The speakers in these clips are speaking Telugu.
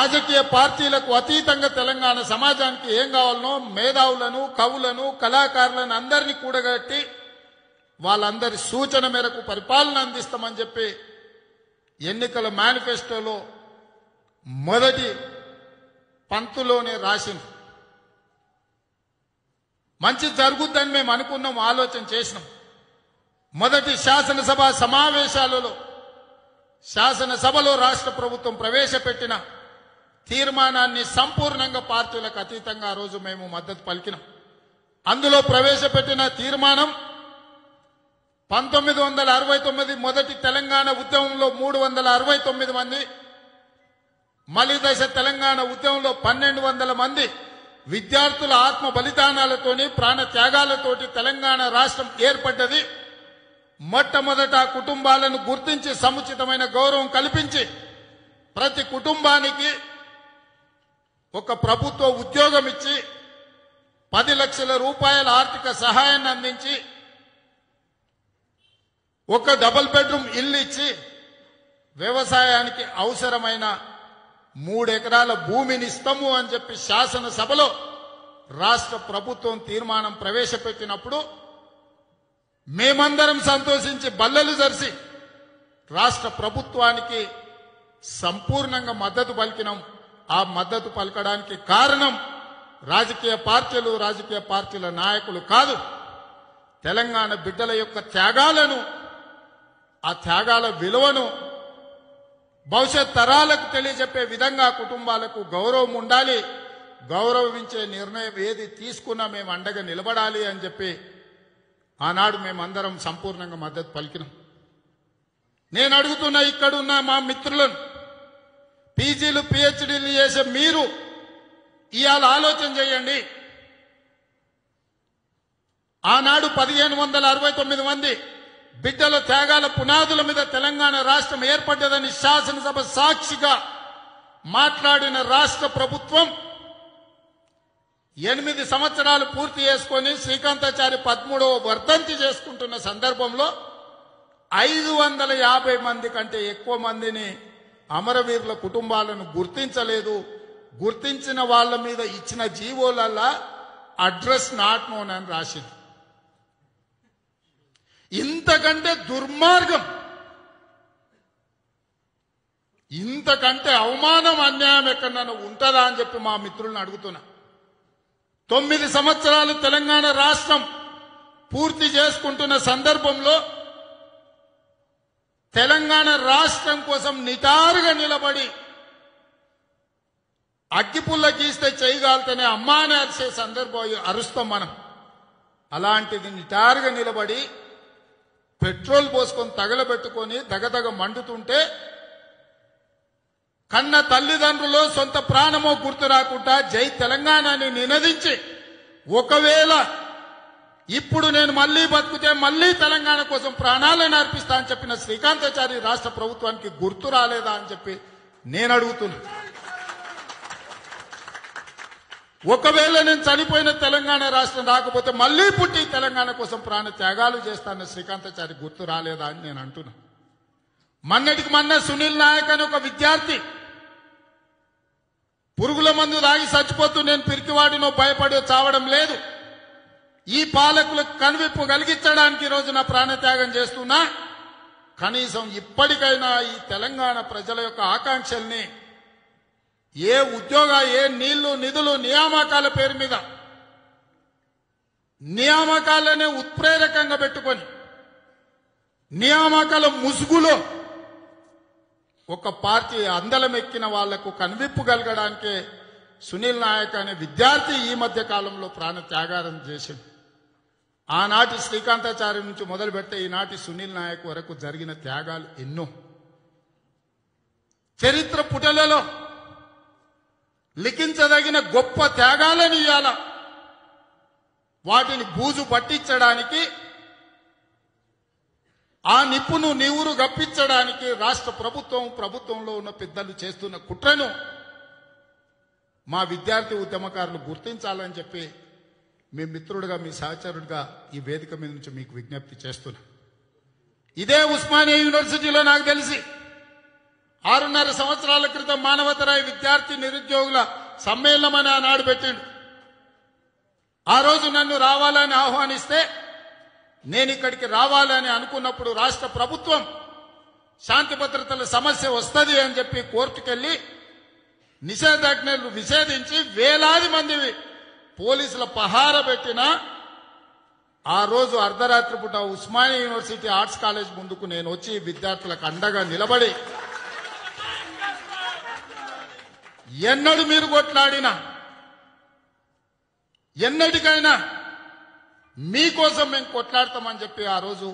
రాజకీయ పార్టీలకు అతీతంగా తెలంగాణ సమాజానికి ఏం కావాలనో మేధావులను కవులను కళాకారులను అందరినీ కూడగట్టి వాళ్ళందరి సూచన మేరకు పరిపాలన అందిస్తామని చెప్పి ఎన్నికల మేనిఫెస్టోలో మొదటి పంతులోనే రాసింది మంచి జరుగుద్దని మేము అనుకున్నాం ఆలోచన చేసినాం మొదటి శాసనసభ సమావేశాలలో శాసనసభలో రాష్ట్ర ప్రభుత్వం ప్రవేశపెట్టిన తీర్మానాన్ని సంపూర్ణంగా పార్టీలకు అతీతంగా ఆ రోజు మేము మద్దతు పలికినాం అందులో ప్రవేశపెట్టిన తీర్మానం పంతొమ్మిది వందల అరవై తొమ్మిది మొదటి తెలంగాణ ఉద్యమంలో మూడు వందల అరవై తొమ్మిది మంది మలి దశ తెలంగాణ ఉద్యమంలో పన్నెండు వందల మంది విద్యార్థుల ఆత్మ బలిదానాలతోని ప్రాణ త్యాగాలతోటి తెలంగాణ రాష్ట్రం ఏర్పడ్డది మొట్టమొదట ఆ కుటుంబాలను గుర్తించి సముచితమైన గౌరవం కల్పించి ప్రతి కుటుంబానికి ఒక ప్రభుత్వ ఉద్యోగం ఇచ్చి పది లక్షల రూపాయల ఆర్థిక సహాయాన్ని అందించి ఒక డబుల్ బెడ్రూమ్ ఇల్లు ఇచ్చి వ్యవసాయానికి అవసరమైన మూడు ఎకరాల భూమిని ఇస్తాము అని చెప్పి శాసనసభలో రాష్ట్ర ప్రభుత్వం తీర్మానం ప్రవేశపెట్టినప్పుడు మేమందరం సంతోషించి బల్లలు జరిసి రాష్ట్ర ప్రభుత్వానికి సంపూర్ణంగా మద్దతు పలికినాం ఆ మద్దతు పలకడానికి కారణం రాజకీయ పార్టీలు రాజకీయ పార్టీల నాయకులు కాదు తెలంగాణ బిడ్డల యొక్క త్యాగాలను ఆ త్యాగాల విలువను భవిష్యత్ తరాలకు తెలియజెప్పే విధంగా కుటుంబాలకు గౌరవం ఉండాలి గౌరవించే నిర్ణయం ఏది తీసుకున్నా మేము అండగా నిలబడాలి అని చెప్పి ఆనాడు మేమందరం సంపూర్ణంగా మద్దతు పలికినాం నేను అడుగుతున్న ఇక్కడున్న మా మిత్రులను పీజీలు పిహెచ్డీలు చేసే మీరు ఇవాళ ఆలోచన చేయండి ఆనాడు పదిహేను వందల అరవై తొమ్మిది మంది బిడ్డల త్యాగాల పునాదుల మీద తెలంగాణ రాష్ట్రం ఏర్పడ్డదని శాసనసభ సాక్షిగా మాట్లాడిన రాష్ట్ర ప్రభుత్వం ఎనిమిది సంవత్సరాలు పూర్తి చేసుకొని శ్రీకాంతాచారి పదమూడవ వర్ధంతి చేసుకుంటున్న సందర్భంలో ఐదు వందల యాభై మంది కంటే ఎక్కువ మందిని అమరవీరుల కుటుంబాలను గుర్తించలేదు గుర్తించిన వాళ్ళ మీద ఇచ్చిన జీవోలల్లా అడ్రస్ నాట్ నోన్ అని రాసింది ఇంతకంటే దుర్మార్గం ఇంతకంటే అవమానం అన్యాయం ఎక్కడన్నా ఉంటుందా అని చెప్పి మా మిత్రులను అడుగుతున్నా తొమ్మిది సంవత్సరాలు తెలంగాణ రాష్ట్రం పూర్తి చేసుకుంటున్న సందర్భంలో తెలంగాణ రాష్ట్రం కోసం నిటారుగా నిలబడి అగ్గిపుల్ల గీస్తే చేయగలితేనే అమ్మా అని అరిసే సందర్భం అరుస్తాం మనం అలాంటిది నిటారుగా నిలబడి పెట్రోల్ పోసుకొని తగలబెట్టుకొని దగదగ మండుతుంటే కన్న తల్లిదండ్రులు సొంత ప్రాణమో గుర్తు రాకుండా జై తెలంగాణని నినదించి ఒకవేళ ఇప్పుడు నేను మళ్ళీ బతుకుతే మళ్ళీ తెలంగాణ కోసం ప్రాణాలను అర్పిస్తా అని చెప్పిన శ్రీకాంతాచారి రాష్ట్ర ప్రభుత్వానికి గుర్తు రాలేదా అని చెప్పి నేను అడుగుతున్నా ఒకవేళ నేను చనిపోయిన తెలంగాణ రాష్ట్రం రాకపోతే మళ్ళీ పుట్టి తెలంగాణ కోసం ప్రాణ త్యాగాలు చేస్తాన శ్రీకాంతాచారి గుర్తు రాలేదా అని నేను అంటున్నా మన్నటికి మొన్న సునీల్ నాయక్ అని ఒక విద్యార్థి పురుగుల మందు దాగి చచ్చిపోతూ నేను పిరికివాడినో భయపడి చావడం లేదు ఈ పాలకులకు కనువిప్పు కలిగించడానికి ఈరోజు నా ప్రాణత్యాగం చేస్తున్నా కనీసం ఇప్పటికైనా ఈ తెలంగాణ ప్రజల యొక్క ఆకాంక్షల్ని ఏ ఉద్యోగ ఏ నీళ్లు నిధులు నియామకాల పేరు మీద నియామకాలనే ఉత్ప్రేరకంగా పెట్టుకొని నియామకాల ముసుగులో ఒక పార్టీ అందలం ఎక్కిన వాళ్లకు కనువిప్పు కలగడానికే సునీల్ నాయక్ అనే విద్యార్థి ఈ మధ్య కాలంలో ప్రాణ త్యాగారం చేసింది ఆనాటి శ్రీకాంతాచార్య నుంచి మొదలు పెడితే ఈనాటి సునీల్ నాయక్ వరకు జరిగిన త్యాగాలు ఎన్నో చరిత్ర పుటలలో లిఖించదగిన గొప్ప త్యాగాలను ఇవ్వాల వాటిని బూజు పట్టించడానికి ఆ నిప్పును నీవురు గప్పించడానికి రాష్ట్ర ప్రభుత్వం ప్రభుత్వంలో ఉన్న పెద్దలు చేస్తున్న కుట్రను మా విద్యార్థి ఉద్యమకారులు గుర్తించాలని చెప్పి మీ మిత్రుడిగా మీ సహచరుడిగా ఈ వేదిక మీద నుంచి మీకు విజ్ఞప్తి చేస్తున్నా ఇదే ఉస్మానియా యూనివర్సిటీలో నాకు తెలిసి ఆరున్నర సంవత్సరాల క్రితం మానవతరాయి విద్యార్థి నిరుద్యోగుల సమ్మేళనం అని ఆనాడు పెట్టిండు ఆ రోజు నన్ను రావాలని ఆహ్వానిస్తే నేను ఇక్కడికి రావాలని అనుకున్నప్పుడు రాష్ట్ర ప్రభుత్వం శాంతి భద్రతల సమస్య వస్తుంది అని చెప్పి కోర్టుకెళ్లి నిషేధాజ్ఞలు నిషేధించి వేలాది మంది పోలీసుల పహార పెట్టిన ఆ రోజు అర్ధరాత్రి పూట ఉస్మానియా యూనివర్సిటీ ఆర్ట్స్ కాలేజ్ ముందుకు నేను వచ్చి విద్యార్థులకు అండగా నిలబడి ఎన్నడు మీరు కొట్లాడినా ఎన్నటికైనా మీకోసం మేము కొట్లాడతామని చెప్పి ఆ రోజు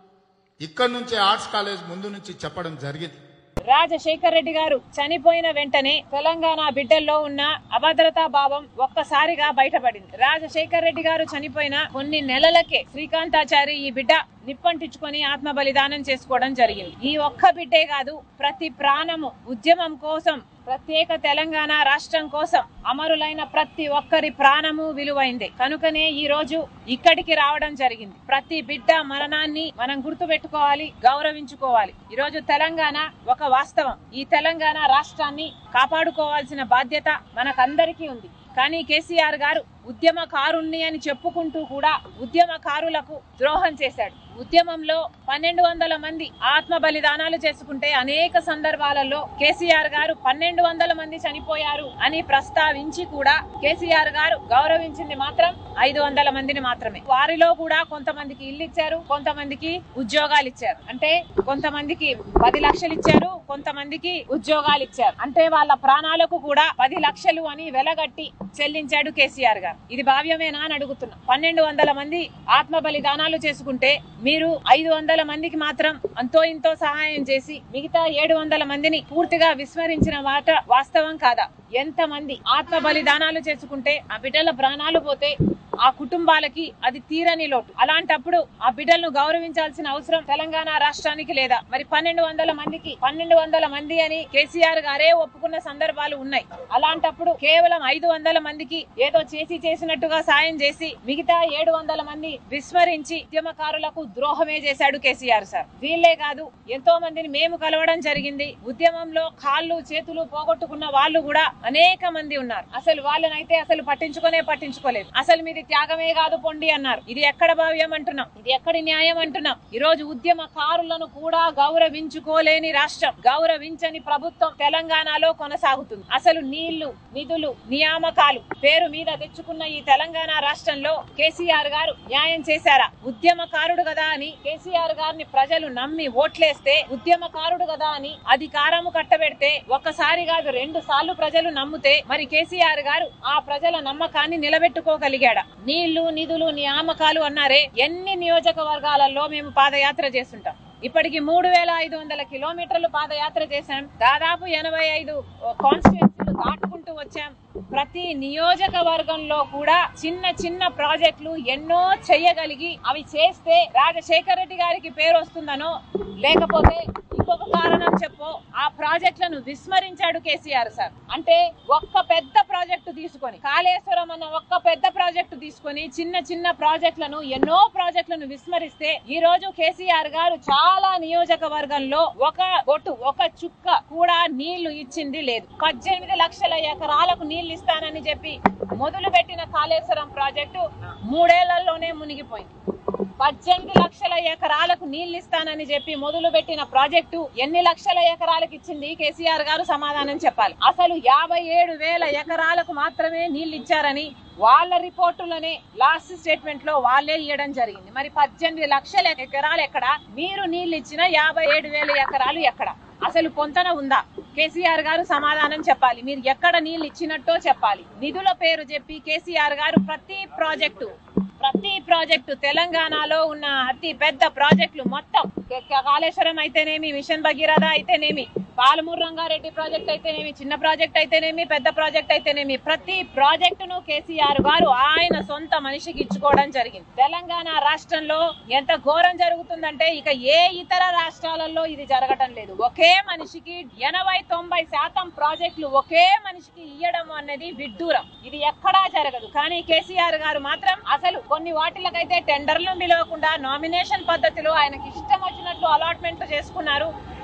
ఇక్కడి నుంచే ఆర్ట్స్ కాలేజ్ ముందు నుంచి చెప్పడం జరిగింది రాజశేఖర్ రెడ్డి గారు చనిపోయిన వెంటనే తెలంగాణ బిడ్డల్లో ఉన్న అభద్రతా భావం ఒక్కసారిగా బయటపడింది రాజశేఖర్ రెడ్డి గారు చనిపోయిన కొన్ని నెలలకే శ్రీకాంతాచారి ఈ బిడ్డ నిప్పంటించుకొని ఆత్మ బలిదానం చేసుకోవడం జరిగింది ఈ ఒక్క బిడ్డే కాదు ప్రతి ప్రాణము ఉద్యమం కోసం ప్రత్యేక తెలంగాణ రాష్ట్రం కోసం అమరులైన ప్రతి ఒక్కరి ప్రాణము విలువైంది కనుకనే ఈ రోజు ఇక్కడికి రావడం జరిగింది ప్రతి బిడ్డ మరణాన్ని మనం గుర్తు పెట్టుకోవాలి గౌరవించుకోవాలి ఈ రోజు తెలంగాణ ఒక వాస్తవం ఈ తెలంగాణ రాష్ట్రాన్ని కాపాడుకోవాల్సిన బాధ్యత మనకందరికీ ఉంది కానీ కేసీఆర్ గారు ఉద్యమకారుణ్ణి అని చెప్పుకుంటూ కూడా ఉద్యమకారులకు ద్రోహం చేశాడు ఉద్యమంలో పన్నెండు వందల మంది ఆత్మ బలిదానాలు చేసుకుంటే అనేక సందర్భాలలో కేసీఆర్ గారు పన్నెండు వందల మంది చనిపోయారు అని ప్రస్తావించి కూడా కేసీఆర్ గారు గౌరవించింది మాత్రం ఐదు వందల మందిని మాత్రమే వారిలో కూడా కొంతమందికి ఇల్లు ఇచ్చారు కొంతమందికి ఉద్యోగాలు ఇచ్చారు అంటే కొంతమందికి పది లక్షలు ఇచ్చారు కొంతమందికి ఉద్యోగాలు ఇచ్చారు అంటే వాళ్ళ ప్రాణాలకు కూడా పది లక్షలు అని వెలగట్టి చెల్లించాడు కేసీఆర్ గారు ఇది భావ్యమేనా అని అడుగుతున్నా పన్నెండు వందల మంది ఆత్మ బలిదానాలు చేసుకుంటే మీరు ఐదు వందల మందికి మాత్రం అంతో ఇంతో సహాయం చేసి మిగతా ఏడు వందల మందిని పూర్తిగా విస్మరించిన మాట వాస్తవం కాదా ఎంత మంది ఆత్మ బలిదానాలు చేసుకుంటే ఆ బిడ్డల ప్రాణాలు పోతే ఆ కుటుంబాలకి అది తీరని లోటు అలాంటప్పుడు ఆ బిడ్డలను గౌరవించాల్సిన అవసరం తెలంగాణ రాష్ట్రానికి లేదా మరి పన్నెండు వందల మందికి పన్నెండు వందల మంది అని కేసీఆర్ గారే ఒప్పుకున్న సందర్భాలు ఉన్నాయి అలాంటప్పుడు కేవలం ఐదు వందల మందికి ఏదో చేసి చేసినట్టుగా సాయం చేసి మిగతా ఏడు వందల మంది విస్మరించి ఉద్యమకారులకు ద్రోహమే చేశాడు కేసీఆర్ సార్ వీళ్ళే కాదు ఎంతో మందిని మేము కలవడం జరిగింది ఉద్యమంలో కాళ్ళు చేతులు పోగొట్టుకున్న వాళ్ళు కూడా అనేక మంది ఉన్నారు అసలు వాళ్ళనైతే అసలు పట్టించుకోనే పట్టించుకోలేదు అసలు మీది త్యాగమే కాదు పొండి అన్నారు ఇది ఎక్కడ భావ్యం అంటున్నాం ఇది ఎక్కడి న్యాయం అంటున్నాం ఈ రోజు ఉద్యమకారులను కూడా గౌరవించుకోలేని రాష్ట్రం గౌరవించని ప్రభుత్వం తెలంగాణలో కొనసాగుతుంది అసలు నీళ్లు నిధులు నియామకాలు పేరు మీద తెచ్చుకున్న ఈ తెలంగాణ రాష్ట్రంలో కేసీఆర్ గారు న్యాయం చేశారా ఉద్యమకారుడు కదా అని కేసీఆర్ గారిని ప్రజలు నమ్మి ఓట్లేస్తే ఉద్యమకారుడు కదా అని అధికారము కట్టబెడితే ఒక్కసారి కాదు రెండు సార్లు ప్రజలు నమ్మితే మరి కేసీఆర్ గారు ఆ ప్రజల నమ్మకాన్ని నిలబెట్టుకోగలిగాడా నీళ్లు నిధులు నియామకాలు అన్నారే ఎన్ని నియోజకవర్గాలలో మేము పాదయాత్ర చేస్తుంటాం ఇప్పటికి మూడు వేల ఐదు వందల కిలోమీటర్లు పాదయాత్ర చేశాం దాదాపు ఎనభై ఐదు కాన్స్టిట్యున్సీలు దాటుకుంటూ వచ్చాం ప్రతి నియోజకవర్గంలో కూడా చిన్న చిన్న ప్రాజెక్టులు ఎన్నో చెయ్యగలిగి అవి చేస్తే రాజశేఖర రెడ్డి గారికి పేరు వస్తుందనో లేకపోతే ఇంకొక కారణం చెప్పో ఆ ప్రాజెక్టులను విస్మరించాడు కేసీఆర్ సార్ అంటే ఒక్క పెద్ద ప్రాజెక్టు తీసుకొని కాళేశ్వరం అన్న ఒక్క పెద్ద ప్రాజెక్టు తీసుకొని చిన్న చిన్న ప్రాజెక్టులను ఎన్నో ప్రాజెక్టులను విస్మరిస్తే ఈ రోజు కేసీఆర్ గారు చాలా నియోజకవర్గంలో ఒక బొట్టు ఒక చుక్క కూడా నీళ్లు ఇచ్చింది లేదు పద్దెనిమిది లక్షల ఎకరాలకు నీళ్లు ఇస్తానని చెప్పి మొదలు పెట్టిన కాళేశ్వరం ప్రాజెక్టు మూడేళ్లలోనే మునిగిపోయింది పద్దెనిమిది లక్షల ఎకరాలకు నీళ్లు ఇస్తానని చెప్పి మొదలు పెట్టిన ప్రాజెక్టు ఎన్ని లక్షల ఎకరాలకు ఇచ్చింది కేసీఆర్ గారు సమాధానం చెప్పాలి అసలు యాభై ఏడు వేల ఎకరాలకు మాత్రమే నీళ్లు ఇచ్చారని వాళ్ళ రిపోర్టులోనే లాస్ట్ స్టేట్మెంట్ లో వాళ్ళే ఇవ్వడం జరిగింది మరి పద్దెనిమిది లక్షల ఎకరాలు ఎక్కడ మీరు నీళ్లు ఇచ్చిన యాభై ఏడు వేల ఎకరాలు ఎక్కడ అసలు పొంతన ఉందా కేసీఆర్ గారు సమాధానం చెప్పాలి మీరు ఎక్కడ నీళ్లు ఇచ్చినట్టో చెప్పాలి నిధుల పేరు చెప్పి కేసీఆర్ గారు ప్రతి ప్రాజెక్టు ప్రతి ప్రాజెక్టు తెలంగాణలో ఉన్న అతి పెద్ద ప్రాజెక్టులు మొత్తం క- క- కాళేశ్వరం అయితేనేమి మిషన్ భగీరథ అయితేనేమి పాలమూరు రంగారెడ్డి ప్రాజెక్ట్ అయితేనేమి చిన్న ప్రాజెక్ట్ అయితేనేమి పెద్ద ప్రాజెక్ట్ అయితేనేమి ప్రతి ప్రాజెక్టును కేసీఆర్ గారు ఆయన సొంత మనిషికి ఇచ్చుకోవడం జరిగింది తెలంగాణ రాష్ట్రంలో ఎంత ఘోరం జరుగుతుందంటే ఇక ఏ ఇతర రాష్ట్రాలలో ఇది జరగటం లేదు ఒకే మనిషికి ఎనభై తొంభై శాతం ప్రాజెక్టులు ఒకే మనిషికి ఇయ్యడం అనేది విడ్డూరం ఇది ఎక్కడా జరగదు కానీ కేసీఆర్ గారు మాత్రం అసలు కొన్ని వాటిలకైతే టెండర్లను పిలవకుండా నామినేషన్ పద్ధతిలో ఆయనకి ఇష్టం వచ్చినట్లు అలాట్మెంట్ చేసుకున్నారు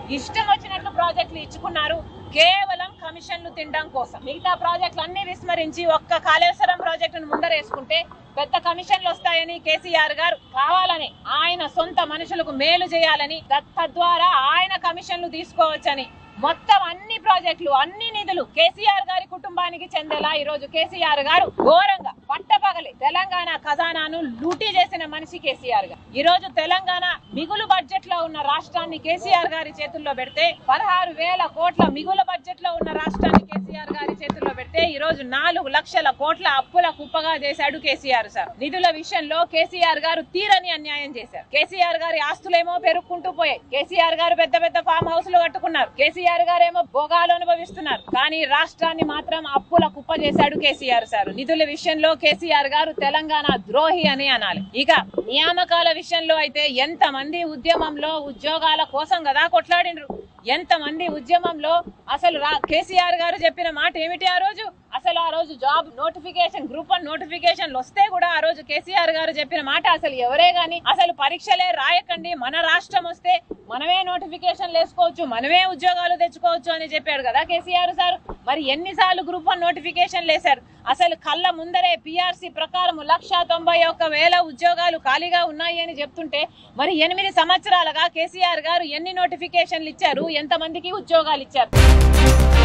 ఇష్టం వచ్చినట్లు ప్రాజెక్టులు ఇచ్చుకున్నారు కేవలం కమిషన్లు తినడం కోసం మిగతా ప్రాజెక్టులు అన్ని విస్మరించి ఒక్క కాళేశ్వరం ప్రాజెక్టును ముందరేసుకుంటే పెద్ద కమిషన్లు వస్తాయని కేసీఆర్ గారు కావాలని ఆయన సొంత మనుషులకు మేలు చేయాలని తద్- తద్వారా ఆయన కమిషన్లు తీసుకోవచ్చని మొత్తం అన్ని ప్రాజెక్టులు అన్ని నిధులు కేసీఆర్ గారి కుటుంబానికి చెందేలా ఈ రోజు కేసీఆర్ గారు ఘోరంగా పట్టపగలి తెలంగాణ ఖజానాను లూటీ చేసిన మనిషి కేసీఆర్ గారు ఈ రోజు తెలంగాణ మిగులు బడ్జెట్ లో ఉన్న రాష్ట్రాన్ని కేసీఆర్ గారి చేతుల్లో పెడితే పదహారు వేల కోట్ల మిగులు బడ్జెట్ లో ఉన్న రాష్ట్రాన్ని కేసీఆర్ గారి చేతుల్లో పెడితే ఈ రోజు నాలుగు లక్షల కోట్ల అప్పుల కుప్పగా చేశాడు కేసీఆర్ సార్ నిధుల విషయంలో కేసీఆర్ గారు తీరని అన్యాయం చేశారు కేసీఆర్ గారి ఆస్తులేమో పెరుక్కుంటూ పోయాయి కేసీఆర్ గారు పెద్ద పెద్ద ఫామ్ హౌస్ లు కట్టుకున్నారు కేసీఆర్ గారేమో భోగాలు అనుభవిస్తున్నారు కానీ రాష్ట్రాన్ని మాత్రం అప్పుల కుప్ప చేశాడు కేసీఆర్ సార్ నిధుల విషయంలో కేసీఆర్ గారు తెలంగాణ ద్రోహి అని అనాలి ఇక నియామకాల విషయంలో అయితే ఎంత మంది ఉద్యమంలో ఉద్యోగాల కోసం కదా కొట్లాడిండ్రు ఎంత మంది ఉద్యమంలో అసలు రా- కేసీఆర్ గారు చెప్పిన మాట ఏమిటి ఆ రోజు అసలు ఆ రోజు జాబ్ నోటిఫికేషన్ గ్రూప్ వన్ నోటిఫికేషన్లు వస్తే కూడా ఆ రోజు కేసీఆర్ గారు చెప్పిన మాట అసలు ఎవరే గాని అసలు పరీక్షలే రాయకండి మన రాష్ట్రం వస్తే మనమే నోటిఫికేషన్లు వేసుకోవచ్చు మనమే ఉద్యోగాలు తెచ్చుకోవచ్చు అని చెప్పాడు కదా కేసీఆర్ సార్ మరి ఎన్నిసార్లు గ్రూప్ వన్ నోటిఫికేషన్లు వేశారు అసలు కళ్ళ ముందరే పిఆర్సీ ప్రకారం లక్ష తొంభై ఒక్క వేల ఉద్యోగాలు ఖాళీగా ఉన్నాయి అని చెప్తుంటే మరి ఎనిమిది సంవత్సరాలుగా కేసీఆర్ గారు ఎన్ని నోటిఫికేషన్లు ఇచ్చారు ఎంతమందికి ఉద్యోగాలు ఇచ్చారు